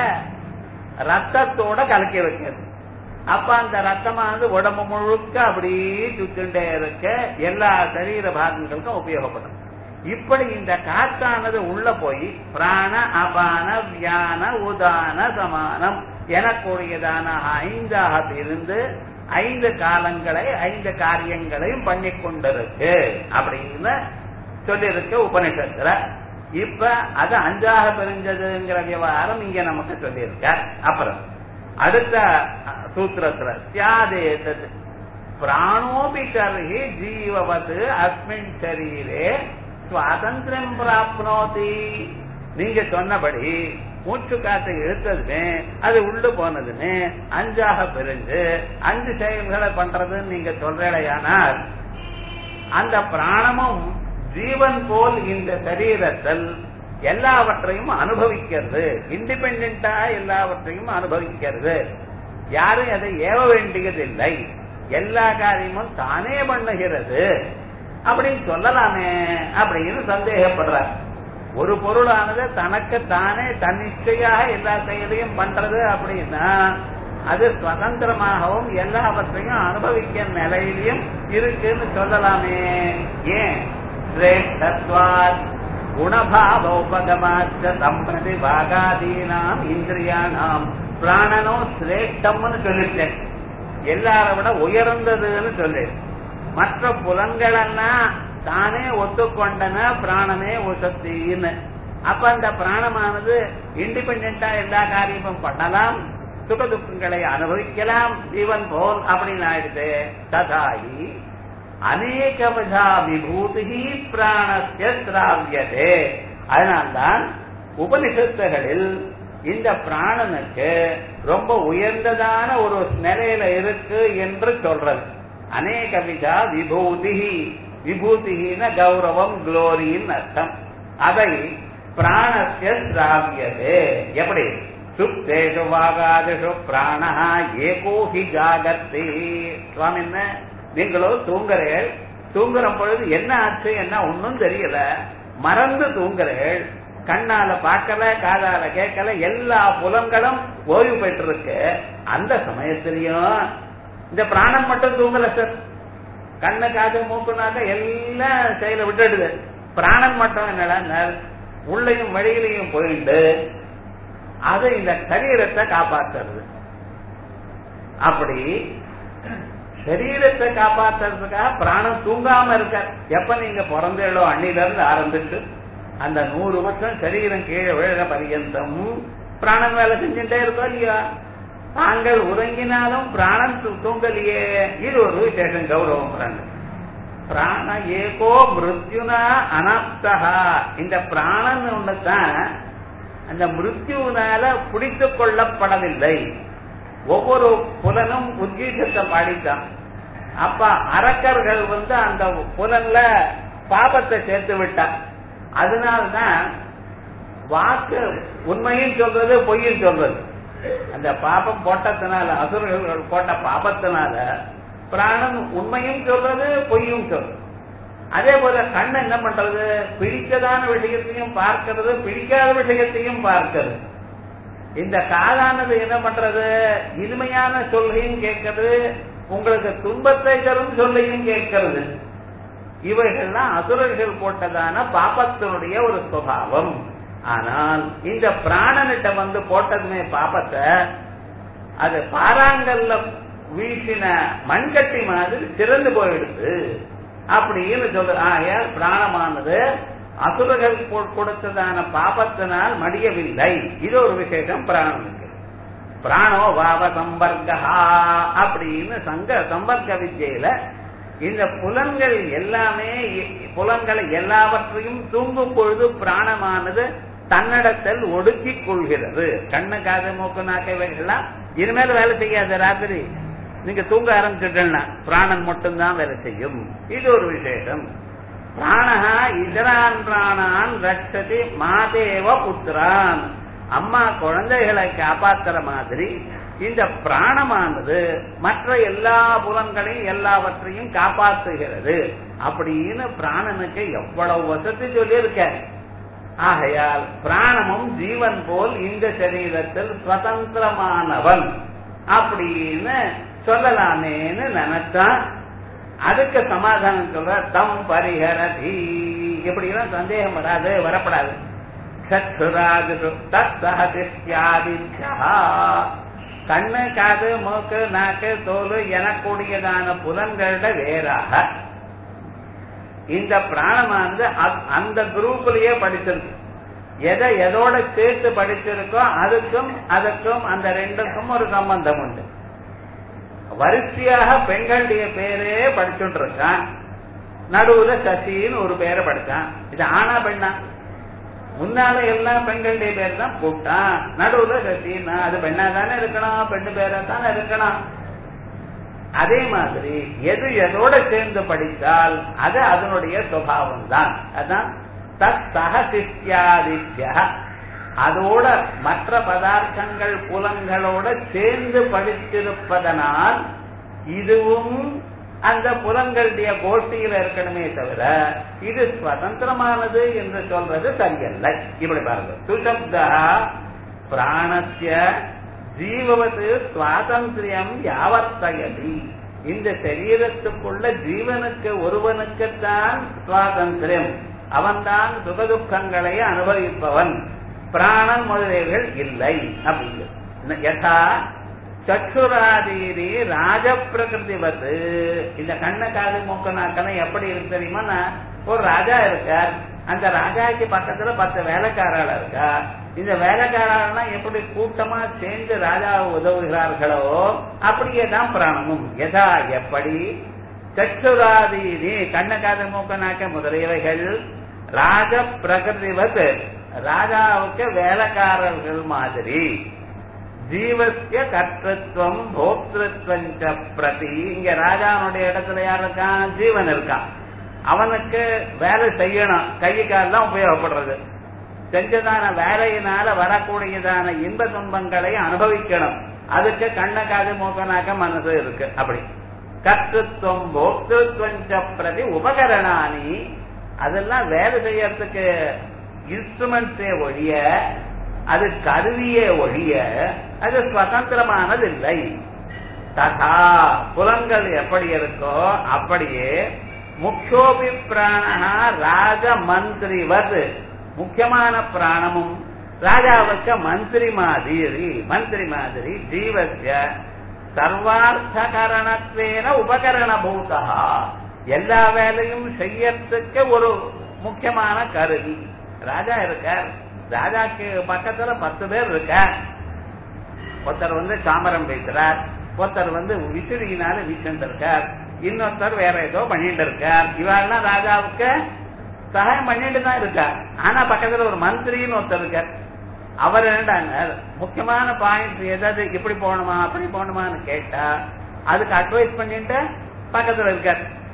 ரத்தத்தோட கலக்கி வைக்கிறது அப்ப அந்த ரத்தமானது உடம்பு முழுக்க அப்படியே சுத்துண்டே இருக்க எல்லா சரீர பாகங்களுக்கும் உபயோகப்படும் இப்படி இந்த காத்தானது உள்ள போய் பிராண அபான வியான உதான சமானம் எனக்கூடியதான ஐந்தாக இருந்து ஐந்து காலங்களை ஐந்து காரியங்களையும் பண்ணி கொண்டிருக்கு அப்படின்னு சொல்லியிருக்கு உபனிஷத்துல இப்ப அது அஞ்சாக பிரிஞ்சதுங்கிற விவகாரம் இங்க நமக்கு சொல்லியிருக்க அப்புறம் அடுத்த சூத்திரத்துல சியாதேதது பிராணோபி கர்ஹி ஜீவவது அஸ்மின் சரீரே சுவாதந்திரம் பிராப்னோதி நீங்க சொன்னபடி மூச்சு காற்றை இழுத்ததுமே அது உள்ள போனதுமே அஞ்சாக பிரிஞ்சு அஞ்சு செயல்களை பண்றதுன்னு நீங்க சொல்றேடையானால் அந்த பிராணமும் ஜீவன் போல் இந்த சரீரத்தில் எல்லாவற்றையும் அனுபவிக்கிறது இண்டிபெண்டா எல்லாவற்றையும் அனுபவிக்கிறது யாரும் அதை ஏவ வேண்டியதில்லை எல்லா காரியமும் தானே பண்ணுகிறது அப்படின்னு சொல்லலாமே அப்படின்னு சந்தேகப்படுறார் ஒரு பொருளானது தனக்கு தானே தன்னிச்சையாக எல்லா செயலையும் பண்றது அப்படின்னா அது சுதந்திரமாகவும் எல்லாவற்றையும் அனுபவிக்க நிலையிலையும் இருக்குன்னு சொல்லலாமே ஏன் சிரேஷ்டத்வாத் குணபாவோபகமாச்ச சம்பிரதி பாகாதீனாம் இந்திரியானாம் பிராணனோ சிரேஷ்டம்னு சொல்லிட்டேன் எல்லாரை விட உயர்ந்ததுன்னு சொல்லு மற்ற புலன்களெல்லாம் தானே ஒத்துக்கொண்டன பிராணனே உசத்தின்னு அப்ப அந்த பிராணமானது இண்டிபெண்டா எல்லா காரியமும் பண்ணலாம் சுக துக்கங்களை அனுபவிக்கலாம் ஜீவன் போல் அப்படின்னு ஆயிடுது ததாயி அநேகவிதா விபூதி பிராணஸ்ய சிராவியதே அதனால்தான் உபனிஷத்துகளில் இந்த பிராணனுக்கு ரொம்ப உயர்ந்ததான ஒரு நிலையில இருக்கு என்று சொல்றது அநேக விதா விபூதி விபூதின கௌரவம் குளோரின்னு அர்த்தம் அதை பிராணஸ்ய சிராவியதே எப்படி சுப்தேஷு வாகாதிஷு பிராணஹா ஏகோ ஹி ஜாகத்தி சுவாமி என்ன நீங்களோ தூங்குறேள் தூங்குற பொழுது என்ன ஆச்சு என்ன ஒன்னும் தெரியல மறந்து தூங்குறேள் கண்ணால பார்க்கல காதால கேட்கல எல்லா புலங்களும் ஓய்வு பெற்றிருக்கு அந்த சமயத்திலையும் இந்த பிராணம் மட்டும் தூங்கல சார் கண்ணு காது மூக்குனாக்க எல்லாம் செயல விட்டுடுது பிராணன் மட்டும் என்னடா உள்ளையும் வழியிலையும் போயிட்டு அது இந்த சரீரத்தை காப்பாத்துறது அப்படி சரீரத்தை காப்பாத்துறதுக்காக பிராணம் தூங்காம இருக்க எப்ப நீங்க பிறந்தேளோ அன்னில இருந்து ஆரம்பிச்சு அந்த நூறு வருஷம் சரீரம் கீழே விழக பரியந்தம் பிராணம் வேலை செஞ்சுட்டே இருக்கோம் இல்லையா தாங்கள் உறங்கினாலும் பிராணம் தூங்கலையே இது ஒரு விசேஷம் கௌரவம் பிராணம் பிராண ஏகோ மிருத்யுனா அனப்தகா இந்த பிராணன் ஒண்ணுதான் அந்த மிருத்யுனால பிடித்து கொள்ளப்படவில்லை ஒவ்வொரு புலனும் உத்கீதத்தை பாடித்தான் அப்ப அரக்கர்கள் வந்து அந்த புலன்ல பாபத்தை சேர்த்து விட்டார் அதனால்தான் வாக்கு உண்மையும் சொல்றது பொய்யும் சொல்றது அந்த பாபம் போட்டதுனால அசுரர்கள் போட்ட பாபத்தினால பிராணன் உண்மையும் சொல்றது பொய்யும் சொல்றது அதே போல கண் என்ன பண்றது பிடிச்சதான விஷயத்தையும் பார்க்கிறது பிடிக்காத விஷயத்தையும் பார்க்கிறது இந்த காதானது என்ன பண்றது இனிமையான சொல்லையும் கேட்கறது உங்களுக்கு துன்பத்தை தரும் சொல்லையும் கேட்கிறது இவைகள்லாம் அசுரர்கள் போட்டதான பாபத்தினுடைய ஒரு சுபாவம் ஆனால் இந்த பிராணனிட்ட வந்து போட்டதுமே பாபத்தை அது பாறாங்கல்ல வீசின மண்கட்டி மாதிரி சிறந்து போயிடுது அப்படின்னு சொல்ற ஆகையால் பிராணமானது அசுரர்கள் கொடுத்ததான பாபத்தினால் மடியவில்லை இது ஒரு விசேஷம் பிராணனுக்கு பிராணோ பாவ சம்பர்கா அப்படின்னு சங்க சம்பர்க்க வித்தியில இந்த புலன்கள் எல்லாமே புலன்களை எல்லாவற்றையும் தூங்கும் பொழுது பிராணமானது தன்னிடத்தில் ஒடுக்கிக் கொள்கிறது கண்ணு காது மூக்கு நாக்கைவைகள்லாம் இனிமேல் வேலை செய்யாது ராத்திரி நீங்க தூங்க ஆரம்பிச்சுட்டா பிராணன் மட்டும்தான் வேலை செய்யும் இது ஒரு விசேஷம் பிராணஹா இதரான் பிராணான் ரட்சதி மாதேவ புத்திரான் அம்மா குழந்தைகளை காப்பாத்துற மாதிரி இந்த பிராணமானது மற்ற எல்லா புலன்களையும் எல்லாவற்றையும் காப்பாற்றுகிறது அப்படின்னு பிராணனுக்கு எவ்வளவு வசதி சொல்லியிருக்க ஆகையால் பிராணமும் ஜீவன் போல் இந்த சரீரத்தில் சுதந்திரமானவன் அப்படின்னு சொல்லலாமேன்னு நினைச்சான் அதுக்கு சமாதானம் சொல்ற தம் பரிஹரதி எப்படிலாம் சந்தேகம் வராது வரப்படாது சற்றுராஜு தத்சஹதித்யாதித்யா கண்ணு காது மூக்கு நாக்கு தோல் எனக்கூடியதான புலன்கள வேறாக இந்த பிராணமானது அந்த குரூப்லயே படிச்சிருக்கு எதை எதோட சேர்த்து படிச்சிருக்கோ அதுக்கும் அதுக்கும் அந்த ரெண்டுக்கும் ஒரு சம்பந்தம் உண்டு வரிசையாக பெண்களுடைய பேரே படிச்சுட்டு இருக்கான் நடுவுல சசின்னு ஒரு பேரை படிச்சான் இது ஆனா பெண்ணா முன்னால எல்லா பெண்களுடைய பேர் தான் கூப்பிட்டான் நடுவுல சசின்னா அது பெண்ணா தானே இருக்கணும் பெண்ணு பேரா தானே இருக்கணும் அதே மாதிரி எது எதோட சேர்ந்து படித்தால் அது அதனுடைய சுவாவம் தான் அதான் தத் சகசிஷ்யாதித்ய அதோட மற்ற பதார்த்தங்கள் புலங்களோட சேர்ந்து படித்திருப்பதனால் இதுவும் அந்த புலங்களுடைய கோஷ்டியில இருக்கணுமே தவிர இது சுதந்திரமானது என்று சொல்றது சரியல்ல இப்படி பாருங்க சுசப்தா பிராணத்திய ஜீவவது சுவாதந்திரியம் யாவர்த்தயதி இந்த சரீரத்துக்குள்ள ஜீவனுக்கு ஒருவனுக்குத்தான் சுவாதந்திரியம் அவன்தான் சுகதுக்கங்களை அனுபவிப்பவன் பிராணன் முதலியவர்கள் இல்லை அப்படின்னு யதா சச்சுராதீரி ராஜ பிரகிருதிவத்து இந்த கண்ண காது மூக்க நாக்கெல்லாம் எப்படி இருக்கு தெரியுமா ஒரு ராஜா இருக்கார் அந்த ராஜாக்கு பக்கத்துல பத்து வேலைக்காரர்கள் இருக்கா இந்த வேலைக்காரர்கள்லாம் எப்படி கூட்டமா சேர்ந்து ராஜா உதவுகிறார்களோ அப்படியே தான் பிராணமும் எதா எப்படி சச்சுராதீரி கண்ண காது மூக்க நாக்க முதலியவைகள் ராஜ பிரகிருதிவத் ராஜாவுக்கு வேலைக்காரர்கள் மாதிரி ஜீவசிய கர்த்தத்துவம் போக்திருத்வம் பிரதி இங்க ராஜாவுடைய இடத்துல யார் இருக்கான் ஜீவன் இருக்கான் அவனுக்கு வேலை செய்யணும் கை கால்லாம் உபயோகப்படுறது செஞ்சதான வேலையினால வரக்கூடியதான இன்ப துன்பங்களை அனுபவிக்கணும் அதுக்கு கண்ண காது மூக்கனாக்க மனசு இருக்கு அப்படி கர்த்தத்துவம் போக்திருத்வம் பிரதி உபகரணானி அதெல்லாம் வேலை செய்யறதுக்கு இன்ஸ்ட்ருமெண்ட்ஸே ஒழிய அது கருவியே ஒழிய அது சுதந்திரமானது இல்லை ததா புலங்கள் எப்படி இருக்கோ அப்படியே முக்கியோபி பிராணா ராஜ மந்திரிவது முக்கியமான பிராணமும் ராஜாவுக்கு மந்திரி மாதிரி மந்திரி மாதிரி ஜீவசிய சர்வார்த்த கரணத்வேன உபகரண பூதா எல்லா வேலையும் செய்யறதுக்கு ஒரு முக்கியமான கருவி ராஜா இருக்கார் ராஜாக்கு பக்கத்துல பத்து பேர் இருக்க ஒருத்தர் வந்து சாமரம் பேசுறார் ஒருத்தர் வந்து விசிறியினால வீச்சுட்டு இருக்கார் இன்னொருத்தர் வேற ஏதோ பண்ணிட்டு இருக்கார் இவெல்லாம் ராஜாவுக்கு சகாயம் பண்ணிட்டு தான் இருக்கார் ஆனா பக்கத்துல ஒரு மந்திரின்னு ஒருத்தர் இருக்கார் அவர் என்னடாங்க முக்கியமான பாயிண்ட் எதாவது இப்படி போகணுமா அப்படி போகணுமான்னு கேட்டா அதுக்கு அட்வைஸ் பண்ணிட்டு பக்கத்துல இருக்கார்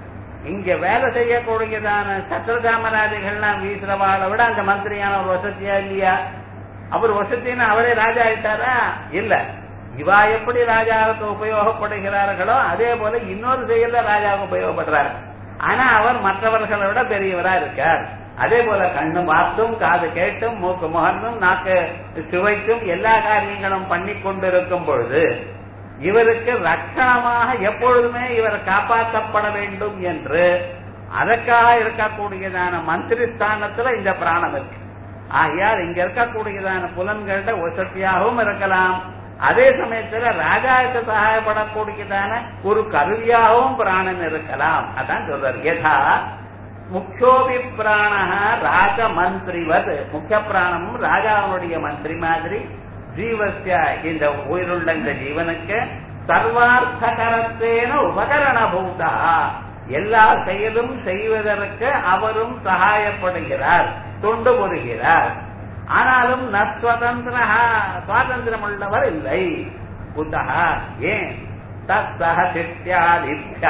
இங்க வேலை செய்யக்கூடியதான சத்திரகாமராஜர்கள்லாம் வீசுறவாளை விட அந்த மந்திரியான ஒரு வசதியா இல்லையா அவர் வசத்தின்னு அவரே ராஜா ஆயிட்டாரா இல்ல இவா எப்படி ராஜாவுக்கு உபயோகப்படுகிறார்களோ அதே போல இன்னொரு செயல்ல ராஜாவுக்கு உபயோகப்படுறாரு ஆனா அவர் மற்றவர்களை விட பெரியவரா இருக்கார் அதே போல கண்ணு பார்த்தும் காது கேட்டும் மூக்கு முகர்ந்தும் நாக்கு சுவைத்தும் எல்லா காரியங்களும் பண்ணி கொண்டிருக்கும் பொழுது இவருக்கு ரட்சணமாக எப்பொழுதுமே இவர் காப்பாற்றப்பட வேண்டும் என்று அதற்காக இருக்கக்கூடியதான மந்திரி ஸ்தானத்துல இந்த பிராணம் இருக்கு ஆகையால் இங்க இருக்கக்கூடியதான புலன்கள்ட வசதியாகவும் இருக்கலாம் அதே சமயத்துல ராஜாவுக்கு சகாயப்படக்கூடியதான ஒரு கருவியாகவும் பிராணன் இருக்கலாம் அதான் சொல்றாரு யதா முக்கியோபி பிராண ராஜ மந்திரிவத் முக்கிய பிராணமும் ராஜாவுடைய மந்திரி மாதிரி ஜீவசிய இந்த உயிருள்ள இந்த ஜீவனுக்கு சர்வார்த்தகரத்தேன உபகரண பூதா எல்லா செயலும் செய்வதற்கு அவரும் சகாயப்படுகிறார் தொண்டு புரிகிறார் ஆனாலும் நஸ்வதந்திர சுவாதந்திரம் உள்ளவர் இல்லை குத்தக ஏன் தத்சக சிஷ்யாதித்யா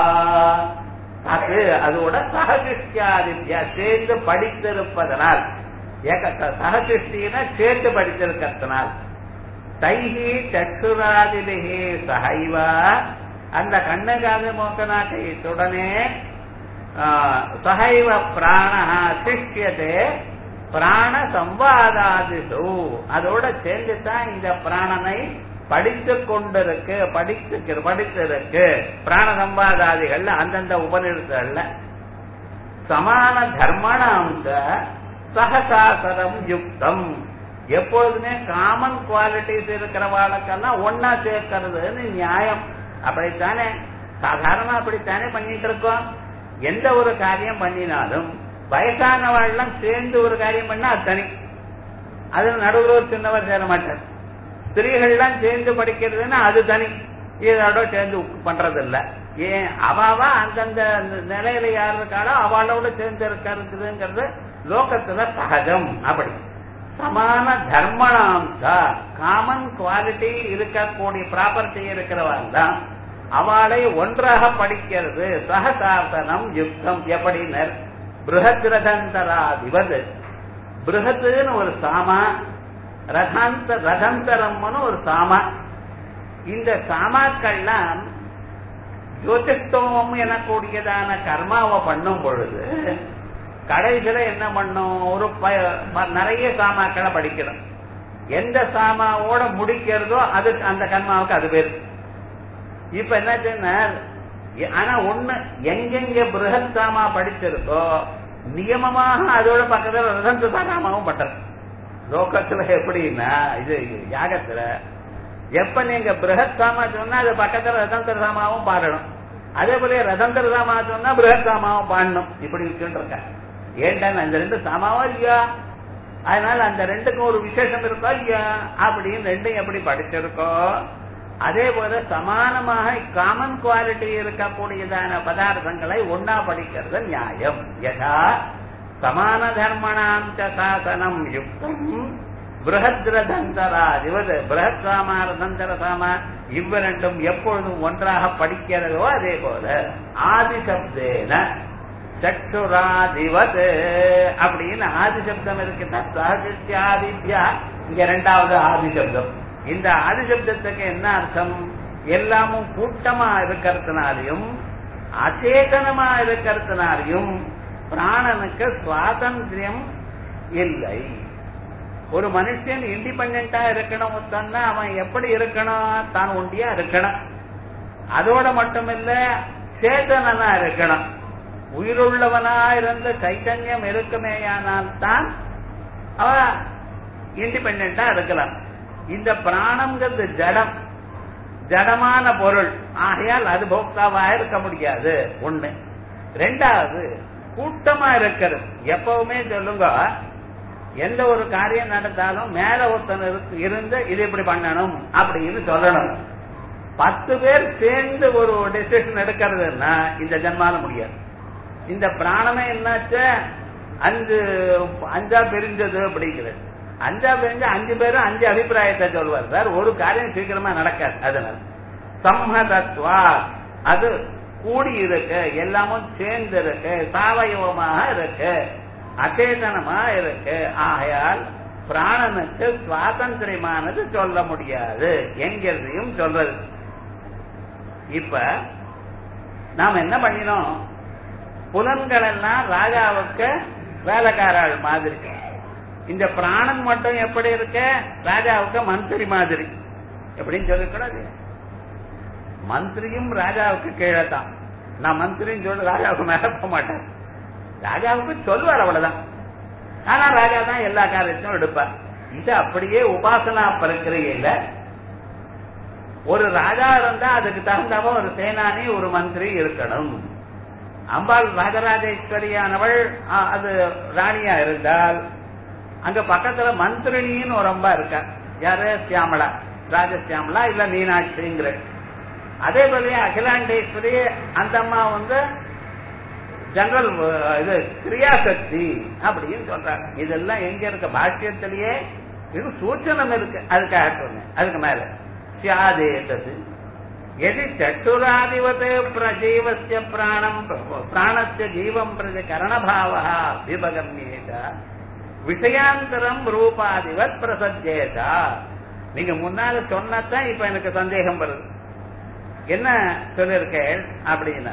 அது அதோட சகசிஷ்யாதித்யா சேர்ந்து படித்திருப்பதனால் ஏக சகசிஷ்டினா சேர்ந்து படித்திருக்கிறதுனால் தைஹி சற்றுராதிபிகி சகைவா அந்த கண்ணகாது மோக்கநாட்டையுடனே சகைவ பிராண சிஷ்யதே பிராண சம்வாதாதிசு அதோட சேர்ந்து தான் இந்த பிராணனை படித்து கொண்டிருக்கு படித்து படித்திருக்கு பிராண சம்பாதாதிகள்ல அந்தந்த உபநிடங்கள்ல சமான தர்மணாம்ச சகசாசனம் யுக்தம் எப்பொழுதுமே காமன் குவாலிட்டிஸ் இருக்கிறவாளுக்கெல்லாம் ஒன்னா சேர்க்கறதுன்னு நியாயம் அப்படித்தானே சாதாரணமா அப்படித்தானே பண்ணிட்டு இருக்கோம் எந்த ஒரு காரியம் பண்ணினாலும் வயசானவாள்லாம் சேர்ந்து ஒரு காரியம் பண்ணா அது தனி அதுல நடுவில் ஒரு சின்னவர் சேர மாட்டார் ஸ்திரீகள்லாம் சேர்ந்து படிக்கிறதுன்னா அது தனி இதோட சேர்ந்து பண்றது இல்ல ஏன் அவாவா அந்தந்த நிலையில யார் இருக்காளோ அவளோட சேர்ந்து இருக்கிறதுங்கிறது லோகத்துல சகஜம் அப்படி சமான தர்மணாம்சா காமன் குவாலிட்டி இருக்கக்கூடிய ப்ராப்பர்ட்டி இருக்கிறவன் தான் அவளை ஒன்றாக படிக்கிறது சகசாசனம் யுக்தம் எப்படினர் பிருகத் ரதந்தராதிபது பிருகத்துன்னு ஒரு சாமா ரதாந்த ரதந்தரம்னு ஒரு சாமா இந்த சாமாக்கள்லாம் ஜோதிஷ்டோமம் எனக்கூடியதான கர்மாவை பண்ணும் பொழுது கடைசியில என்ன பண்ணும் ஒரு நிறைய சாமாக்களை படிக்கணும் எந்த சாமாவோட முடிக்கிறதோ அது அந்த கர்மாவுக்கு அது பேரு இப்ப என்ன ஆனா ஒண்ணு எங்கெங்க பிருகத் சாமா படிச்சிருக்கோ நியமமாக அதோட பக்கத்துல ரதந்த சாமாவும் பட்டது லோகத்துல எப்படின்னா இது யாகத்துல எப்ப நீங்க பிருகத் சாமா சொன்னா அது பக்கத்துல ரதந்திர சாமாவும் பாடணும் அதே போல ரதந்திர சாமா சொன்னா பிருகத் சாமாவும் பாடணும் இப்படி இருக்க ஏன்டா அந்த ரெண்டு சாமாவா இல்லையா அதனால அந்த ரெண்டுக்கும் ஒரு விசேஷம் இருக்கா இல்லையா அப்படின்னு ரெண்டும் எப்படி படிச்சிருக்கோ அதே போல சமானமாக காமன் குவாலிட்டி இருக்கக்கூடியதான பதார்த்தங்களை ஒன்னா படிக்கிறது நியாயம் யதா சமான தர்மணாந்த சாசனம் யுக்தம் பிருஹத்ரதந்தராதிவது பிருஹத் சாமா ரதந்தர சாமா இவ்விரண்டும் எப்பொழுதும் ஒன்றாக படிக்கிறதோ அதே போல ஆதிசப்தேன சற்றுராதிவத் அப்படின்னு ஆதிசப்தம் இருக்கு சஹசித்யாதித்யா இங்க ரெண்டாவது ஆதிசப்தம் இந்த ஆதிசப்தத்துக்கு என்ன அர்த்தம் எல்லாமும் கூட்டமா இருக்கிறதுனாலையும் அச்சேதனமா இருக்கிறதுனாலையும் பிராணனுக்கு சுவாதந்திரியம் இல்லை ஒரு மனுஷன் இண்டிபெண்டா இருக்கணும் சொன்னா அவன் எப்படி இருக்கணும் தான் ஒண்டியா இருக்கணும் அதோட மட்டுமில்ல சேதனனா இருக்கணும் உயிருள்ளவனா இருந்த சைத்தன்யம் இருக்குமேயானால் தான் அவன் இண்டிபெண்டா இருக்கலாம் இந்த பிராணம்ங்கிறது ஜடம் ஜடமான பொருள் ஆகையால் அது போக்தாவா இருக்க முடியாது ஒண்ணு ரெண்டாவது கூட்டமா இருக்கிறது எப்பவுமே சொல்லுங்க எந்த ஒரு காரியம் நடந்தாலும் மேல ஒருத்தன் இருந்து இது இப்படி பண்ணணும் அப்படின்னு சொல்லணும் பத்து பேர் சேர்ந்து ஒரு டெசிஷன் எடுக்கிறதுன்னா இந்த ஜன்மால முடியாது இந்த பிராணமே என்னாச்சு அஞ்சு அஞ்சா பிரிஞ்சது அப்படிங்கிறது அஞ்சா பிரிஞ்சு அஞ்சு பேரும் அஞ்சு அபிப்பிராயத்தை சொல்வார் சார் ஒரு காரியம் சீக்கிரமா நடக்காது அதனால சம்மதத்வா அது கூடி இருக்கு எல்லாமும் சேர்ந்து இருக்கு சாவயவமாக இருக்கு அச்சேதனமா இருக்கு ஆகையால் பிராணனுக்கு சுவாதந்திரமானது சொல்ல முடியாது என்கிறதையும் சொல்றது இப்ப நாம் என்ன பண்ணினோம் புலன்கள் எல்லாம் ராஜாவுக்கு வேலைக்காராள் மாதிரி இந்த பிராணன் மட்டும் எப்படி இருக்க ராஜாவுக்கு மந்திரி மாதிரி எப்படின்னு சொல்லக்கூடாது மந்திரியும் ராஜாவுக்கு கீழே தான் நான் மந்திரின்னு சொல்லி ராஜாவுக்கு மேல போக மாட்டேன் ராஜாவுக்கு சொல்வார் அவ்வளவுதான் ஆனா ராஜா தான் எல்லா காரியத்தையும் எடுப்பார் இது அப்படியே உபாசனா பிரக்கிரியில ஒரு ராஜா இருந்தா அதுக்கு தகுந்தவ ஒரு சேனானி ஒரு மந்திரி இருக்கணும் அம்பாள் ராஜராஜேஸ்வரியானவள் அது ராணியா இருந்தால் அங்க பக்கத்துல மந்திரினின்னு ஒரு அம்பா இருக்கா யாரு சியாமலா ராஜசியாமலா இல்ல மீனாட்சிங்கிற அதே போலயே அகிலாண்டேஸ்வரி அந்த அம்மா வந்து ஜெனரல் இது கிரியாசக்தி அப்படின்னு சொல்றாங்க இதெல்லாம் எங்க இருக்க பாஷ்யத்திலேயே இது சூச்சனம் இருக்கு அதுக்காக சொன்னேன் அதுக்கு மேல சியாதேதது எதி சட்டுராதிவத் பிரஜீவசிய பிராணம் பிராணஸ்ய ஜீவம் பிரதி கரணபாவா விபகம்யேத விஷயாந்தரம் ரூபாதிவத் பிரசஜேதா நீங்க முன்னால சொன்னதான் இப்ப எனக்கு சந்தேகம் வருது என்ன சொல்லிருக்கேன் அப்படின்னா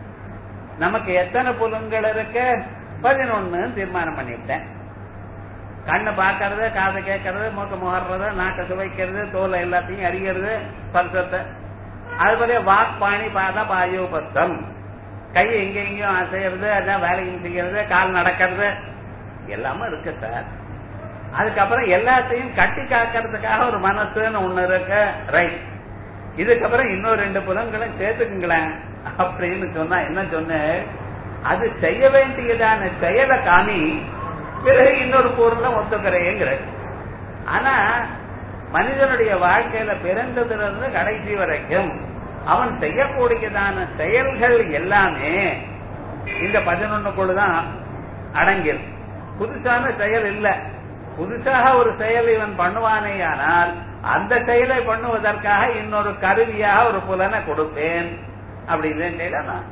நமக்கு எத்தனை புலன்கள் இருக்க பதினொன்னு தீர்மானம் பண்ணிவிட்டேன் கண்ணு பாக்கிறது காதை கேட்கறது மூக்க முகர்றது நாக்க சுவைக்கிறது தோலை எல்லாத்தையும் அறிகிறது ஸ்பர்சத்தை அதுபோல வாக் பாணி பாத பாயோபத்தம் கை எங்க எங்கேயும் அசைகிறது அதான் வேலையும் செய்யறது கால் நடக்கிறது எல்லாமே இருக்கு சார் அதுக்கப்புறம் எல்லாத்தையும் கட்டி காக்கிறதுக்காக ஒரு மனசுன்னு ஒண்ணு இருக்கு ரைட் இதுக்கப்புறம் இன்னும் ரெண்டு புலன்களும் சேர்த்துக்குங்களேன் அப்படின்னு சொன்னா என்ன சொன்னேன் அது செய்ய வேண்டியதான செயலை காமி பிறகு இன்னொரு பொருளை ஒத்துக்கிறேங்கிற ஆனா மனிதனுடைய வாழ்க்கையில பிறந்ததுல இருந்து கடைசி வரைக்கும் அவன் செய்யக்கூடியதான செயல்கள் எல்லாமே இந்த பதினொன்னுக்குள்ளதான் அடங்கியிருக்கு புதுசான செயல் இல்ல புதுசாக ஒரு செயல் இவன் பண்ணுவானே ஆனால் அந்த செயலை பண்ணுவதற்காக இன்னொரு கருவியாக ஒரு புலனை கொடுப்பேன் அப்படின்னு செய்யலாம்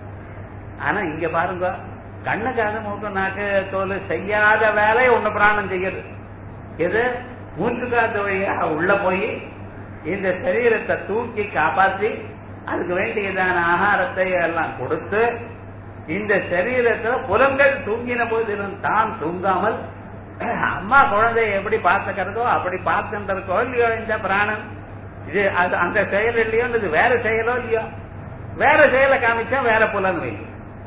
ஆனா இங்க பாருங்க கண்ணுக்காக மூக்கு நாக்கு தோல் செய்யாத வேலையை ஒண்ணு பிராணம் செய்யுது எது மூச்சுக்காத்து வழியாக உள்ள போய் இந்த சரீரத்தை தூக்கி காப்பாற்றி அதுக்கு வேண்டியதான ஆகாரத்தை எல்லாம் கொடுத்து இந்த சரீரத்துல புலங்கள் தூங்கின போதிலும் தான் தூங்காமல் அம்மா குழந்தைய எப்படி பார்த்துக்கிறதோ அப்படி பார்த்துருக்கோ இல்லையோ இந்த பிராணன் இது அது அந்த செயல் இல்லையோ இது வேற செயலோ இல்லையோ வேற செயலை காமிச்சா வேற புலன் வை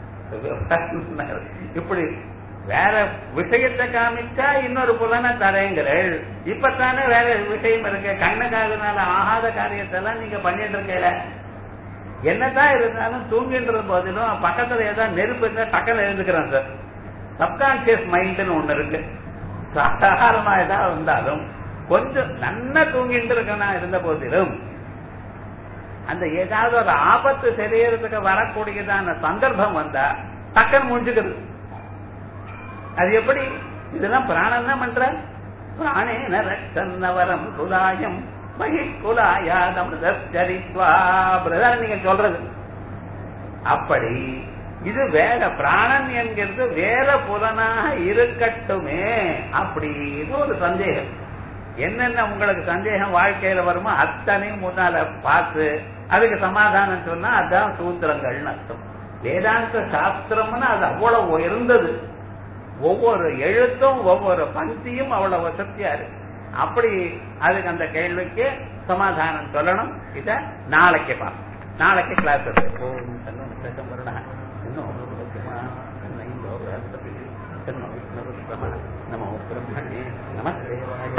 இப்படி வேற விஷயத்தை காமிச்சா இன்னொரு புலனை தரேங்கிறேள் இப்பத்தானே வேற விஷயம் இருக்கு கண்ணுக்காகனால ஆகாத காரியத்தெல்லாம் நீங்க பண்ணிட்டு இருக்கல என்னதான் இருந்தாலும் தூங்கின்ற போதிலும் பக்கத்துல ஏதாவது நெருப்பு இருந்தா டக்குன்னு எழுந்துக்கிறேன் சார் சப்கான்சியஸ் மைண்ட்னு ஒண்ணு இருக்கு சாதாரணமா ஏதாவது இருந்தாலும் கொஞ்சம் நல்லா தூங்கிட்டு இருக்கனா இருந்த போதிலும் அந்த ஏதாவது ஒரு ஆபத்து சரீரத்துக்கு வரக்கூடியதான சந்தர்ப்பம் வந்தா டக்குன்னு முடிஞ்சுக்கிறது அது எப்படி இதெல்லாம் பிராணம் தான் பண்ற பிராணேன ரத்தன்னவரம் குலாயம் மகிக்குலாயாதம் சரித்வா நீங்க சொல்றது அப்படி இது வேற பிராணன் என்கிறது வேற புலனாக இருக்கட்டுமே அப்படின்னு ஒரு சந்தேகம் என்னென்ன உங்களுக்கு சந்தேகம் வாழ்க்கையில வருமோ அத்தனையும் முன்னால பார்த்து அதுக்கு சமாதானம் சொன்னா அதான் சூத்திரங்கள்னு அர்த்தம் வேதாந்த சாஸ்திரம்னு அது அவ்வளவு உயர்ந்தது ஒவ்வொரு எழுத்தும் ஒவ்வொரு பந்தியும் அவ்வளவு வசதியா இருக்கு அப்படி அதுக்கு அந்த கேள்விக்கு சமாதானம் சொல்லணும் இத நாளைக்கு பார்ப்போம் நாளைக்கு கிளாஸ் இருக்கு ஓம் தன்னும் பிரதம் வருணா இன்னும் நமோ பிரம்மணே நமஸ்தேவாய